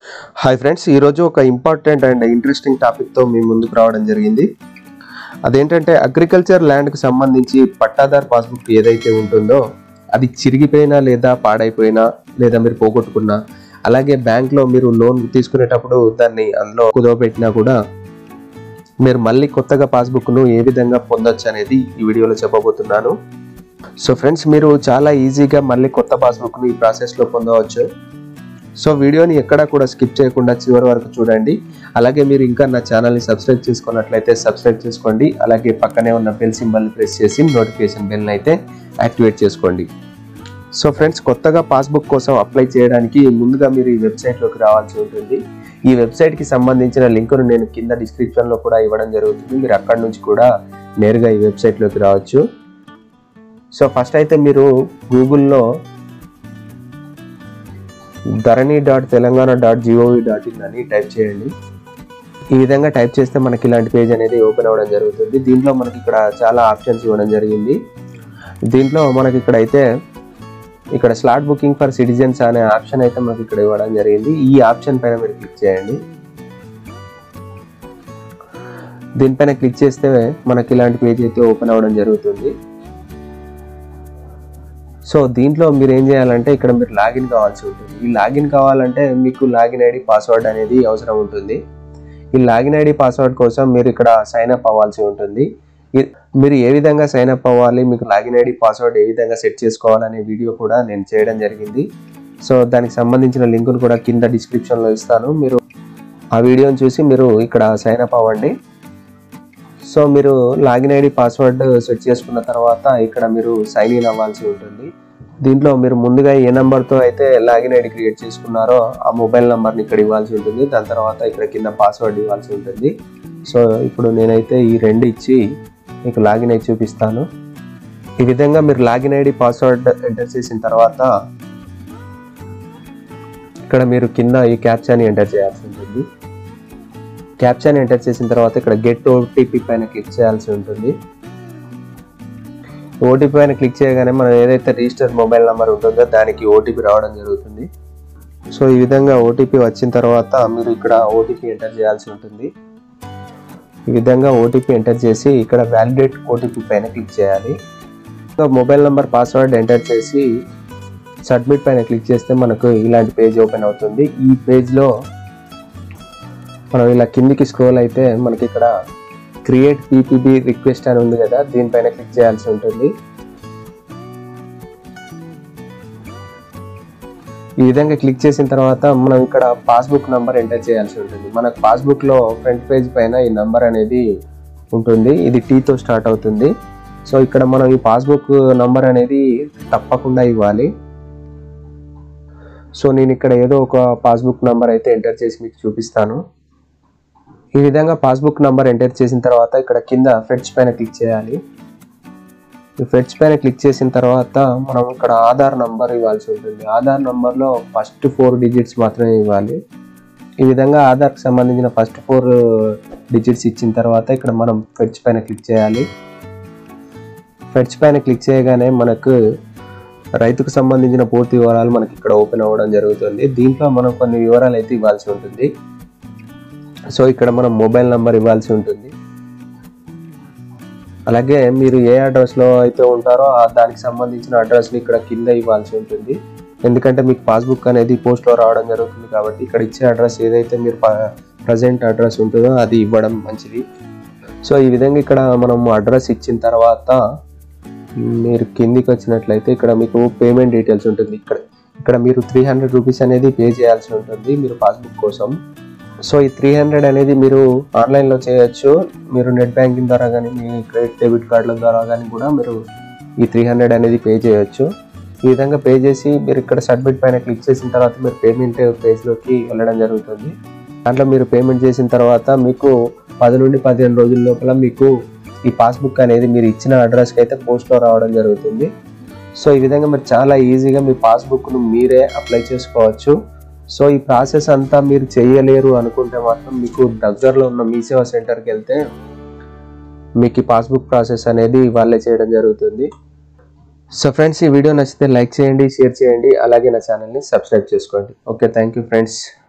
hi friends ఈరోజు ఒక important and interesting టాపిక్తో మీ ముందుకు రావడం జరిగింది అదేంటంటే అగ్రికల్చర్ ల్యాండ్కి సంబంధించి పట్టాదార్ పాస్బుక్ ఏదైతే ఉంటుందో అది చిరిగిపోయినా లేదా పాడైపోయినా లేదా మీరు పోగొట్టుకున్నా అలాగే బ్యాంక్లో మీరు లోన్ తీసుకునేటప్పుడు దాన్ని అందులో కుదవపెట్టినా కూడా మీరు మళ్ళీ కొత్తగా పాస్బుక్ను ఏ విధంగా పొందొచ్చు అనేది ఈ వీడియోలో చెప్పబోతున్నాను సో ఫ్రెండ్స్ మీరు చాలా ఈజీగా మళ్ళీ కొత్త పాస్బుక్ను ఈ ప్రాసెస్లో పొందవచ్చు సో వీడియోని ఎక్కడా కూడా స్కిప్ చేయకుండా చివరి వరకు చూడండి అలాగే మీరు ఇంకా నా ఛానల్ని సబ్స్క్రైబ్ చేసుకున్నట్లయితే సబ్స్క్రైబ్ చేసుకోండి అలాగే పక్కనే ఉన్న బెల్ సింబల్ని ప్రెస్ చేసి నోటిఫికేషన్ బెల్ని అయితే యాక్టివేట్ చేసుకోండి సో ఫ్రెండ్స్ కొత్తగా పాస్బుక్ కోసం అప్లై చేయడానికి ముందుగా మీరు ఈ వెబ్సైట్లోకి రావాల్సి ఉంటుంది ఈ వెబ్సైట్కి సంబంధించిన లింకును నేను కింద డిస్క్రిప్షన్లో కూడా ఇవ్వడం జరుగుతుంది మీరు అక్కడ నుంచి కూడా నేరుగా ఈ వెబ్సైట్లోకి రావచ్చు సో ఫస్ట్ అయితే మీరు గూగుల్లో Dharani dot Telangana dot GOV dot in అని టైప్ చేయండి ఈ విధంగా టైప్ చేస్తే మనకి ఇలాంటి పేజ్ అనేది ఓపెన్ అవ్వడం జరుగుతుంది దీంట్లో మనకి ఇక్కడ చాలా ఆప్షన్స్ ఇవ్వడం జరిగింది దీంట్లో మనకి ఇక్కడ అయితే ఇక్కడ స్లాట్ బుకింగ్ ఫర్ సిటిజన్స్ అనే ఆప్షన్ అయితే మనకి ఇక్కడ ఇవ్వడం జరిగింది ఈ ఆప్షన్ పైన మీరు క్లిక్ చేయండి దీనిపైన క్లిక్ చేస్తే మనకి ఇలాంటి పేజ్ అయితే ఓపెన్ అవ్వడం జరుగుతుంది సో దీంట్లో మీరు ఏం చేయాలంటే ఇక్కడ మీరు లాగిన్ కావాల్సి ఉంటుంది ఈ లాగిన్ కావాలంటే మీకు లాగిన్ ఐడి పాస్వర్డ్ అనేది అవసరం ఉంటుంది ఈ లాగిన్ ఐడి పాస్వర్డ్ కోసం మీరు ఇక్కడ సైన్ అప్ అవ్వాల్సి ఉంటుంది ఈ- మీరు ఏ విధంగా సైన్ అప్ అవ్వాలి మీకు లాగిన్ ఐడి పాస్వర్డ్ ఏ విధంగా సెట్ చేసుకోవాలనే వీడియో కూడా నేను చేయడం జరిగింది సో దానికి సంబంధించిన లింకును కూడా కింద డిస్క్రిప్షన్లో ఇస్తాను మీరు ఆ వీడియోని చూసి మీరు ఇక్కడ సైన్ అప్ అవ్వండి సో మీరు లాగిన్ ఐడి పాస్వర్డ్ సెట్ చేసుకున్న తర్వాత ఇక్కడ మీరు సైన్ ఇన్ అవ్వాల్సి ఉంటుంది దీంట్లో మీరు ముందుగా ఏ నెంబర్తో అయితే లాగిన్ ఐడి క్రియేట్ చేసుకున్నారో ఆ మొబైల్ నెంబర్ని ఇక్కడ ఇవ్వాల్సి ఉంటుంది దాని తర్వాత ఇక్కడ కింద పాస్వర్డ్ ఇవ్వాల్సి ఉంటుంది సో ఇప్పుడు నేనైతే ఈ రెండు ఇచ్చి మీకు లాగిన్ అయి చూపిస్తాను ఈ విధంగా మీరు లాగిన్ ఐడి పాస్వర్డ్ ఎంటర్ చేసిన తర్వాత ఇక్కడ మీరు కింద ఈ క్యాప్చాని ఎంటర్ చేయాల్సి ఉంటుంది క్యాప్చాని ఎంటర్ చేసిన తర్వాత ఇక్కడ గెట్ ఓటీపీ పైన క్లిక్ చేయాల్సి ఉంటుంది ఓటీపీ పైన క్లిక్ చేయగానే మనం ఏదైతే రిజిస్టర్ మొబైల్ నెంబర్ ఉంటుందో దానికి ఓటీపీ రావడం జరుగుతుంది సో ఈ విధంగా ఓటీపీ వచ్చిన తర్వాత మీరు ఇక్కడ ఓటీపీ ఎంటర్ చేయాల్సి ఉంటుంది ఈ విధంగా ఓటీపీ ఎంటర్ చేసి ఇక్కడ వ్యాలిడేట్ ఓటీపీ పైన క్లిక్ చేయాలి ఇంకా మొబైల్ నెంబర్ పాస్వర్డ్ ఎంటర్ చేసి సబ్మిట్ పైన క్లిక్ చేస్తే మనకు ఇలాంటి పేజ్ ఓపెన్ అవుతుంది ఈ పేజ్లో మనం ఇలా కిందికి స్క్రోల్ అయితే మనకి ఇక్కడ క్రియేట్ పీపీబీ రిక్వెస్ట్ అని ఉంది కదా దీనిపైన క్లిక్ చేయాల్సి ఉంటుంది ఈ విధంగా క్లిక్ చేసిన తర్వాత మనం ఇక్కడ పాస్బుక్ నంబర్ ఎంటర్ చేయాల్సి ఉంటుంది మనకు పాస్బుక్ లో ఫ్రంట్ పేజ్ పైన ఈ నంబర్ అనేది ఉంటుంది ఇది టీతో స్టార్ట్ అవుతుంది సో ఇక్కడ మనం ఈ పాస్బుక్ నంబర్ అనేది తప్పకుండా ఇవ్వాలి సో నేను ఇక్కడ ఏదో ఒక పాస్బుక్ నంబర్ అయితే ఎంటర్ చేసి మీకు చూపిస్తాను ఈ విధంగా పాస్బుక్ నంబర్ ఎంటర్ చేసిన తర్వాత ఇక్కడ కింద ఫెడ్స్ పైన క్లిక్ చేయాలి ఈ ఫెడ్స్ పైన క్లిక్ చేసిన తర్వాత మనం ఇక్కడ ఆధార్ నంబర్ ఇవ్వాల్సి ఉంటుంది ఆధార్ నంబర్లో ఫస్ట్ ఫోర్ డిజిట్స్ మాత్రమే ఇవ్వాలి ఈ విధంగా ఆధార్కి సంబంధించిన ఫస్ట్ ఫోర్ డిజిట్స్ ఇచ్చిన తర్వాత ఇక్కడ మనం ఫెడ్స్ పైన క్లిక్ చేయాలి ఫెడ్స్ పైన క్లిక్ చేయగానే మనకు రైతుకు సంబంధించిన పూర్తి వివరాలు మనకి ఇక్కడ ఓపెన్ అవ్వడం జరుగుతుంది దీంట్లో మనం కొన్ని వివరాలు అయితే ఇవ్వాల్సి ఉంటుంది సో ఇక్కడ మనం మొబైల్ నంబర్ ఇవ్వాల్సి ఉంటుంది అలాగే మీరు ఏ అడ్రస్లో అయితే ఉంటారో ఆ దానికి సంబంధించిన అడ్రస్ని ఇక్కడ కింద ఇవ్వాల్సి ఉంటుంది ఎందుకంటే మీకు పాస్బుక్ అనేది పోస్ట్లో రావడం జరుగుతుంది కాబట్టి ఇక్కడ ఇచ్చే అడ్రస్ ఏదైతే మీరు ప్రజెంట్ అడ్రస్ ఉంటుందో అది ఇవ్వడం మంచిది సో ఈ విధంగా ఇక్కడ మనం అడ్రస్ ఇచ్చిన తర్వాత మీరు కిందికి వచ్చినట్లయితే ఇక్కడ మీకు పేమెంట్ డీటెయిల్స్ ఉంటుంది ఇక్కడ ఇక్కడ మీరు త్రీ హండ్రెడ్ రూపీస్ అనేది పే చేయాల్సి ఉంటుంది మీరు పాస్బుక్ కోసం సో ఈ త్రీ హండ్రెడ్ అనేది మీరు ఆన్లైన్లో చేయొచ్చు మీరు నెట్ బ్యాంకింగ్ ద్వారా కానీ మీ క్రెడిట్ డెబిట్ కార్డుల ద్వారా కానీ కూడా మీరు ఈ త్రీ హండ్రెడ్ అనేది పే చేయొచ్చు ఈ విధంగా పే చేసి మీరు ఇక్కడ సబ్మిట్ పైన క్లిక్ చేసిన తర్వాత మీరు పేమెంట్ పేజ్లోకి వెళ్ళడం జరుగుతుంది దాంట్లో మీరు పేమెంట్ చేసిన తర్వాత మీకు పది నుండి పదిహేను రోజుల లోపల మీకు ఈ పాస్బుక్ అనేది మీరు ఇచ్చిన అడ్రస్కి అయితే పోస్ట్లో రావడం జరుగుతుంది సో ఈ విధంగా మీరు చాలా ఈజీగా మీ పాస్బుక్ను మీరే అప్లై చేసుకోవచ్చు సో ఈ ప్రాసెస్ అంతా మీరు చేయలేరు అనుకుంటే మాత్రం మీకు దగ్గరలో ఉన్న మీ సేవా సెంటర్కి వెళ్తే మీకు ఈ పాస్బుక్ ప్రాసెస్ అనేది వాళ్ళే చేయడం జరుగుతుంది సో ఫ్రెండ్స్ ఈ వీడియో నచ్చితే లైక్ చేయండి షేర్ చేయండి అలాగే నా ఛానల్ని సబ్స్క్రైబ్ చేసుకోండి ఓకే థ్యాంక్ యూ ఫ్రెండ్స్